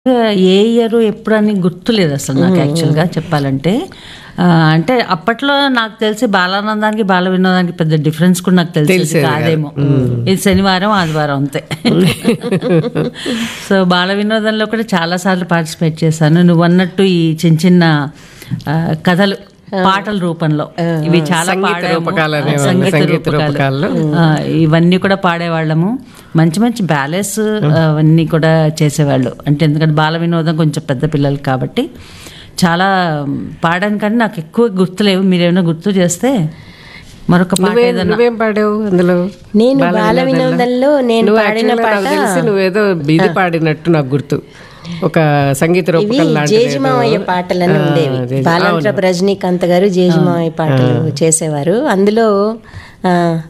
ఏ year ఎప్పుడు అని గుర్తులేదు అసలు నాకు యాక్చువల్గా చెప్పాలంటే ఆ, అంటే అప్పట్లో నాకు తెలిసి బాలానందానికి బాల వినోదానికి పెద్ద డిఫరెన్స్ కూడా నాకు తెలిసి కాదేమో ఇది శనివారం ఆదివారం అంతే సో బాల వినోదంలో కూడా చాలా సార్లు పార్టిసిపేట్ చేశాను నువ్వు అన్నట్టు ఈ చిన్న చిన్న ఆ, కథలు పాటల రూపంలో ఇవి చాలా సంగీత పాడాము. రూపకాలు అనేవాళ్ళు, సంగీత సంగీత రూపకాలు. రూపకాల్లో. ఆ, ఇవన్నీ కూడా పాడేవాళ్ళము మంచి మంచి బ్యాలెన్స్ అవన్నీ కూడా చేసేవాళ్ళు అంటే ఎందుకంటే బాల వినోదం కొంచెం పెద్ద పిల్లలు కాబట్టి చాలా పాడాను కానీ నాకు ఎక్కువ గుర్తులేవు మీరేమైనా గుర్తు చేస్తే మరొక పాట నువ్వేం ఏదన్నా నువ్వేం పాడావు అందులో నేను బాల వినోదంలో నేను నువ్వు పాడిన actually నాకు పాట తెలిసి నువ్వేదో ఇది పాడినట్టు నాకు గుర్తు ఒక సంగీత ఇవి రూపకం లాంటిది ఏదో. జేజిమావయ్య పాటలని ఆ, ఉండేవి జేజి- బాలంత్రపు రజనీకాంత్ గారు జేజిమావయ్య పాటలు చేసేవారు అందులో ఆ,